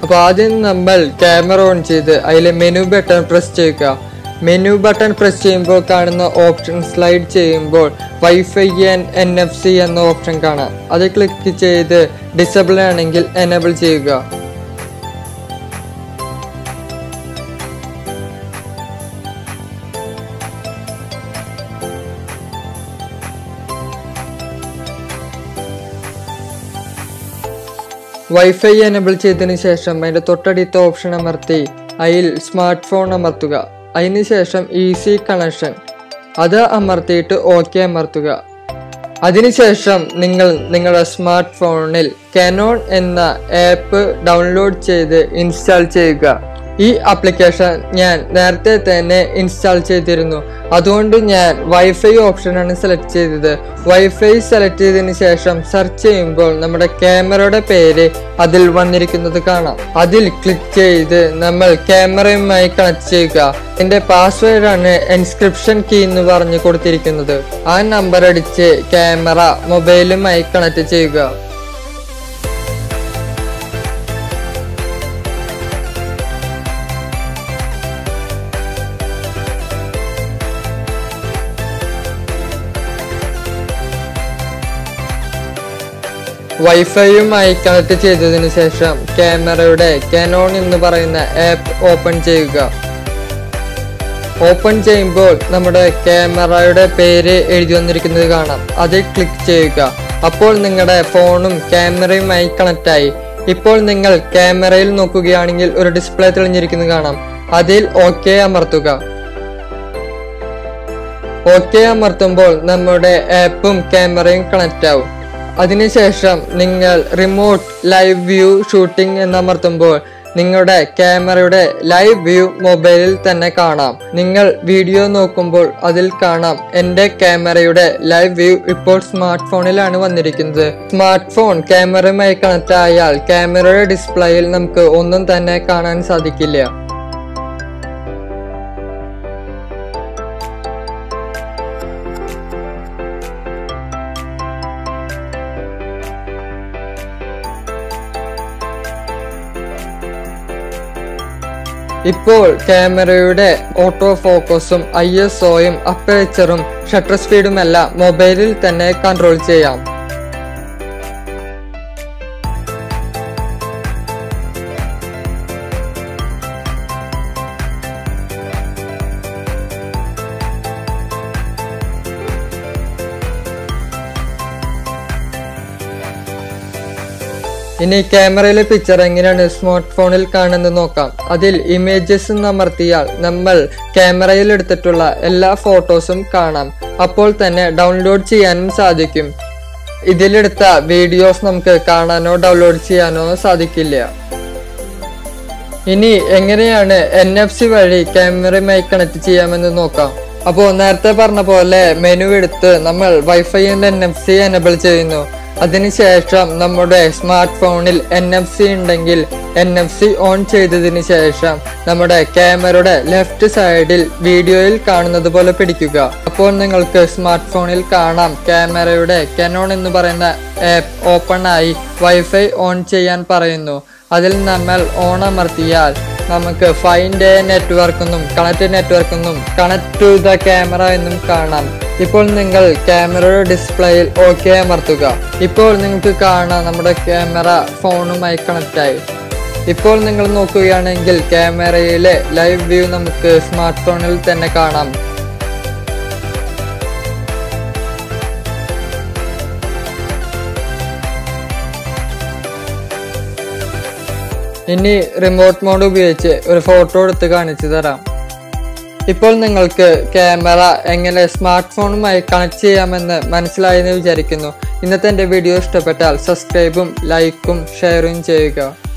അപ്പോൾ ആദ്യം നമ്മൾ ക്യാമറ ഓൺ ചെയ്ത് അതിലെ മെനു ബട്ടൺ പ്രസ് ചെയ്യുക മെനു ബട്ടൺ പ്രസ് ചെയ്യുമ്പോൾ കാണുന്ന ഓപ്ഷൻ സ്ലൈഡ് ചെയ്യുമ്പോൾ wifi and N F C എന്ന ഓപ്ഷൻ കാണാം അത് ക്ലിക്ക് ചെയ്ത് ഡിസബിൾ ആണെങ്കിൽ എനേബിൾ ചെയ്യുക വൈഫൈ എനേബിൾ ചെയ്തതിന് ശേഷം അതിൻ്റെ തൊട്ടടുത്ത ഓപ്ഷൻ അമർത്തി അതിൽ സ്മാർട്ട് ഫോൺ അമർത്തുക അതിന് ശേഷം ഈസി കണക്ഷൻ അത് അമർത്തിയിട്ട് ഓക്കെ അമർത്തുക അതിനുശേഷം നിങ്ങൾ നിങ്ങളുടെ സ്മാർട്ട് ഫോണിൽ കനോൺ എന്ന ആപ്പ് ഡൗൺലോഡ് ചെയ്ത് ഇൻസ്റ്റാൾ ചെയ്യുക ഈ ആപ്ലിക്കേഷൻ ഞാൻ നേരത്തെ തന്നെ ഇൻസ്റ്റാൾ ചെയ്തിരുന്നു അതുകൊണ്ട് ഞാൻ വൈഫൈ ഓപ്ഷനാണ് സെലക്ട് ചെയ്തത് വൈഫൈ സെലക്ട് ചെയ്തതിന് ശേഷം സെർച്ച് ചെയ്യുമ്പോൾ നമ്മുടെ ക്യാമറയുടെ പേര് അതിൽ വന്നിരിക്കുന്നത് കാണാം അതിൽ ക്ലിക്ക് ചെയ്ത് നമ്മൾ ക്യാമറയുമായി കണക്ട് ചെയ്യുക എന്റെ പാസ്വേഡാണ് എൻസ്ക്രിപ്ഷൻ കീ എന്ന് പറഞ്ഞു കൊടുത്തിരിക്കുന്നത് ആ നമ്പർ അടിച്ച് ക്യാമറ മൊബൈലുമായി കണക്ട് ചെയ്യുക വൈഫൈയുമായി കണക്ട് ചെയ്തതിനു ശേഷം ക്യാമറയുടെ കനോൺ എന്ന് പറയുന്ന ആപ്പ് ഓപ്പൺ ചെയ്യുക ഓപ്പൺ ചെയ്യുമ്പോൾ നമ്മുടെ ക്യാമറയുടെ പേര് എഴുതി വന്നിരിക്കുന്നത് കാണാം അതിൽ ക്ലിക്ക് ചെയ്യുക അപ്പോൾ നിങ്ങളുടെ ഫോണും ക്യാമറയുമായി കണക്റ്റ് ആയി ഇപ്പോൾ നിങ്ങൾ ക്യാമറയിൽ നോക്കുകയാണെങ്കിൽ ഒരു ഡിസ്പ്ലേ തെളിഞ്ഞിരിക്കുന്നത് കാണാം അതിൽ ഓക്കെ അമർത്തുക ഓക്കെ അമർത്തുമ്പോൾ നമ്മുടെ ആപ്പും ക്യാമറയും കണക്റ്റ് ആവും അതിനുശേഷം നിങ്ങൾ റിമോട്ട് ലൈവ് വ്യൂ ഷൂട്ടിംഗ് എന്നമർത്തുമ്പോൾ നിങ്ങളുടെ ക്യാമറയുടെ ലൈവ് വ്യൂ മൊബൈലിൽ തന്നെ കാണാം നിങ്ങൾ വീഡിയോ നോക്കുമ്പോൾ അതിൽ കാണാം എൻ്റെ ക്യാമറയുടെ ലൈവ് വ്യൂ ഇപ്പോൾ സ്മാർട്ട് ഫോണിലാണ് വന്നിരിക്കുന്നത് സ്മാർട്ട് ഫോൺ ക്യാമറയുമായി കണക്ട് ആയാൽ ക്യാമറയുടെ ഡിസ്പ്ലേയിൽ നമുക്ക് ഒന്നും തന്നെ കാണാൻ സാധിക്കില്ല ഇപ്പോൾ ക്യാമറയുടെ ഓട്ടോ ഫോക്കസും ഐ എസ് ഒയും അപ്പേച്ചറും ഷട്ടർ സ്പീഡും എല്ലാം മൊബൈലിൽ തന്നെ കൺട്രോൾ ചെയ്യാം ഇനി ക്യാമറയിലെ പിക്ചർ എങ്ങനെയാണ് സ്മാർട്ട് ഫോണിൽ കാണുന്നത് നോക്കാം അതിൽ ഇമേജസ് എന്ന് അമർത്തിയാൽ നമ്മൾ ക്യാമറയിൽ എടുത്തിട്ടുള്ള എല്ലാ ഫോട്ടോസും കാണാം അപ്പോൾ തന്നെ ഡൗൺലോഡ് ചെയ്യാനും സാധിക്കും ഇതിലെടുത്ത വീഡിയോസ് നമുക്ക് കാണാനോ ഡൗൺലോഡ് ചെയ്യാനോ സാധിക്കില്ല ഇനി എങ്ങനെയാണ് എൻ എഫ് സി വഴി ക്യാമറയുമായി കണക്ട് ചെയ്യാമെന്ന് നോക്കാം അപ്പോൾ നേരത്തെ പറഞ്ഞ പോലെ മെനു എടുത്ത് നമ്മൾ wifi N F C enable ചെയ്യുന്നു അതിനുശേഷം നമ്മുടെ സ്മാർട്ട് ഫോണിൽ എൻ എഫ് സി ഉണ്ടെങ്കിൽ എൻ എഫ് സി ഓൺ ചെയ്തതിന് ശേഷം നമ്മുടെ ക്യാമറയുടെ ലെഫ്റ്റ് സൈഡിൽ വീഡിയോയിൽ കാണുന്നത് പോലെ പിടിക്കുക അപ്പോൾ നിങ്ങൾക്ക് സ്മാർട്ട് ഫോണിൽ കാണാം ക്യാമറയുടെ കനോൺ എന്ന് പറയുന്ന ആപ്പ് ഓപ്പൺ ആയി വൈഫൈ ഓൺ ചെയ്യാൻ പറയുന്നു അതിൽ നമ്മൾ ഓൺ അമർത്തിയാൽ നമുക്ക് ഫൈൻഡ് നെറ്റ്വർക്ക് എന്നും കണക്ട് നെറ്റ്വർക്ക് എന്നും കണക്ട് ടു ദ ക്യാമറ എന്നും കാണാം ഇപ്പോൾ നിങ്ങൾ ക്യാമറയുടെ ഡിസ്പ്ലേയിൽ ഓക്കെ അമർത്തുക ഇപ്പോൾ നിങ്ങൾക്ക് കാണാം നമ്മുടെ ക്യാമറ ഫോണുമായി കണക്റ്റ് ആയി ഇപ്പോൾ നിങ്ങൾ നോക്കുകയാണെങ്കിൽ ക്യാമറയിലെ ലൈവ് വ്യൂ നമുക്ക് സ്മാർട്ട് ഫോണിൽ തന്നെ കാണാം ഇനി റിമോട്ട് മോഡ് ഉപയോഗിച്ച് ഒരു ഫോട്ടോ എടുത്ത് കാണിച്ചു തരാം ഇപ്പോൾ നിങ്ങൾക്ക് ക്യാമറ എങ്ങനെ സ്മാർട്ട് ഫോണുമായി കണക്ട് ചെയ്യാമെന്ന് മനസ്സിലായെന്ന് വിചാരിക്കുന്നു ഇന്നത്തെ എൻ്റെ വീഡിയോ ഇഷ്ടപ്പെട്ടാൽ സബ്സ്ക്രൈബും ലൈക്കും ഷെയറും ചെയ്യുക